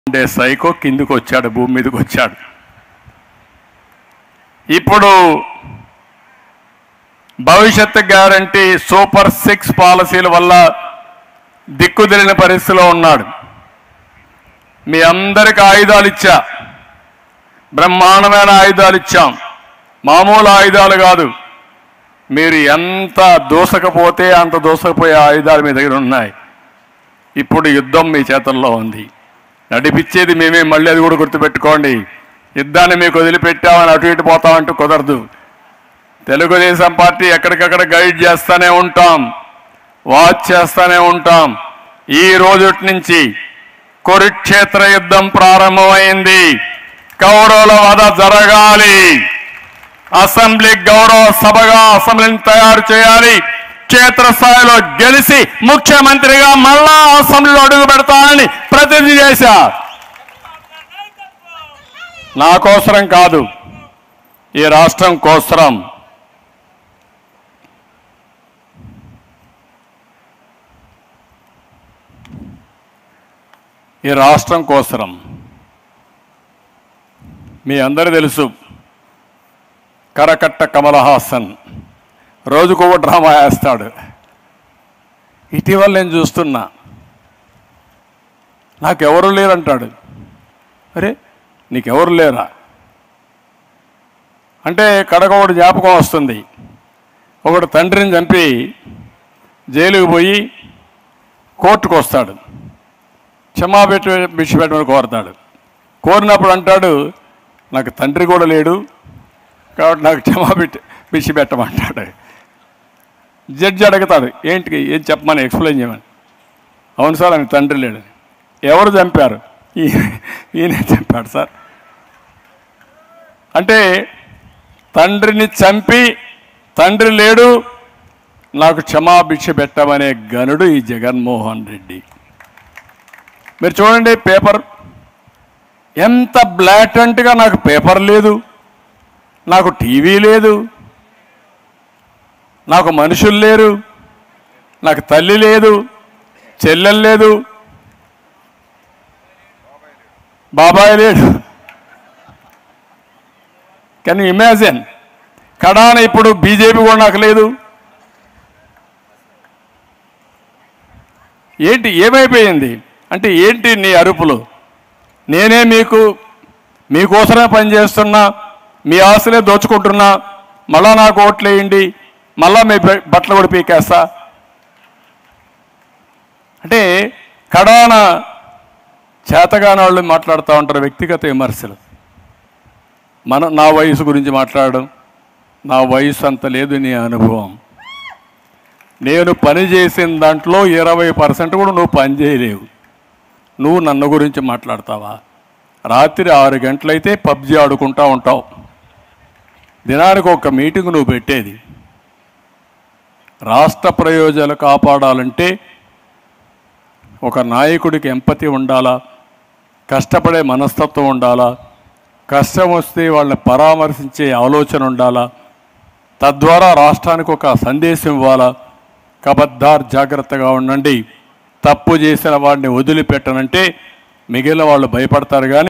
ఉండే సైకో కిందికి వచ్చాడు భూమి మీదకి వచ్చాడు ఇప్పుడు భవిష్యత్ గ్యారంటీ సూపర్ సిక్స్ పాలసీల వల్ల దిక్కుదిలిన పరిస్థితిలో ఉన్నాడు మీ అందరికి ఆయుధాలు ఇచ్చా బ్రహ్మాండమైన ఆయుధాలు ఇచ్చాం మామూలు ఆయుధాలు కాదు మీరు ఎంత దూసకపోతే అంత దూసకపోయే ఆయుధాలు మీ దగ్గర ఉన్నాయి ఇప్పుడు యుద్ధం మీ చేతుల్లో ఉంది నడిపించేది మేమే మళ్ళీ అది కూడా గుర్తుపెట్టుకోండి యుద్ధాన్ని మీకు వదిలిపెట్టామని అటు ఇటు పోతామంటూ కుదరదు తెలుగుదేశం పార్టీ ఎక్కడికక్కడ గైడ్ చేస్తూనే ఉంటాం వాచ్ చేస్తూనే ఉంటాం ఈ రోజుటి నుంచి కురుక్షేత్ర యుద్ధం ప్రారంభమైంది కౌరవుల వధ జరగాలి అసెంబ్లీ గౌరవ సభగా అసెంబ్లీని తయారు చేయాలి క్షేత్రస్థాయిలో గెలిచి ముఖ్యమంత్రిగా మళ్ళా అసెంబ్లీలో అడుగు పెడతానని ప్రతిజ్ఞ చేశా నా కోసరం కాదు ఈ రాష్ట్రం కోసరం ఈ రాష్ట్రం కోసరం మీ అందరూ తెలుసు కరకట్ట కమల హాసన్ రోజుకో డ్రామా వేస్తాడు ఇటీవల నేను చూస్తున్నా నాకెవరు లేరంటాడు అరే నీకెవరు లేరా అంటే కడక ఒకటి జ్ఞాపకం వస్తుంది ఒకడు తండ్రిని చంపి జైలుకి పోయి కోర్టుకు వస్తాడు క్షమాపెట్టి విడిచిపెట్టమని కోరతాడు కోరినప్పుడు అంటాడు నాకు తండ్రి కూడా లేడు కాబట్టి నాకు క్షమాపెట్టి విడిచిపెట్టమంటాడు జడ్జి అడుగుతాడు ఏంటి ఏం చెప్పమని ఎక్స్ప్లెయిన్ చేయమని అవును సార్ ఆయన తండ్రి లేడు ఎవరు చంపారు ఈ- ఈయన చంపాడు సార్ అంటే తండ్రిని చంపి తండ్రి లేడు నాకు క్షమాభిక్ష పెట్టమనే గనుడు ఈ జగన్మోహన్ రెడ్డి మీరు చూడండి పేపర్ ఎంత బ్లాటెంట్గా నాకు పేపర్ లేదు నాకు టీవీ లేదు నాకు మనుషులు లేరు నాకు తల్లి లేదు చెల్లెలు లేదు బాబాయ్ లేడు కెన్ ఇమాజిన్ కడాన ఇప్పుడు బీజేపీ కూడా నాకు లేదు ఏంటి ఏమైపోయింది అంటే ఏంటి నీ అరుపులు నేనే మీకు మీకోసమే పనిచేస్తున్నా మీ ఆశలే దోచుకుంటున్నా మళ్ళా నాకు ఓట్లేయండి మళ్ళా మీ బ- బట్టలు కూడా పీకేస్తా అంటే కడాన చేతగాని వాళ్ళు మాట్లాడుతూ ఉంటారు వ్యక్తిగత విమర్శలు మన నా వయసు గురించి మాట్లాడడం నా వయసు అంత లేదు నీ అనుభవం నేను పని చేసిన దాంట్లో ఇరవై పర్సెంట్ కూడా నువ్వు పని చేయలేవు నువ్వు నన్ను గురించి మాట్లాడతావా రాత్రి ఆరు గంటలైతే పబ్జి ఆడుకుంటా ఉంటావు దినానికి ఒక మీటింగ్ నువ్వు పెట్టేది రాష్ట్ర ప్రయోజనాలు కాపాడాలంటే ఒక నాయకుడికి ఎంపతి ఉండాలా కష్టపడే మనస్తత్వం ఉండాలా కష్టం వస్తే వాళ్ళని పరామర్శించే ఆలోచన ఉండాలా తద్వారా రాష్ట్రానికి ఒక సందేశం ఇవ్వాలా కబద్దార్ జాగ్రత్తగా ఉండండి తప్పు చేసిన వాడిని వదిలిపెట్టనంటే మిగిలిన వాళ్ళు భయపడతారు కానీ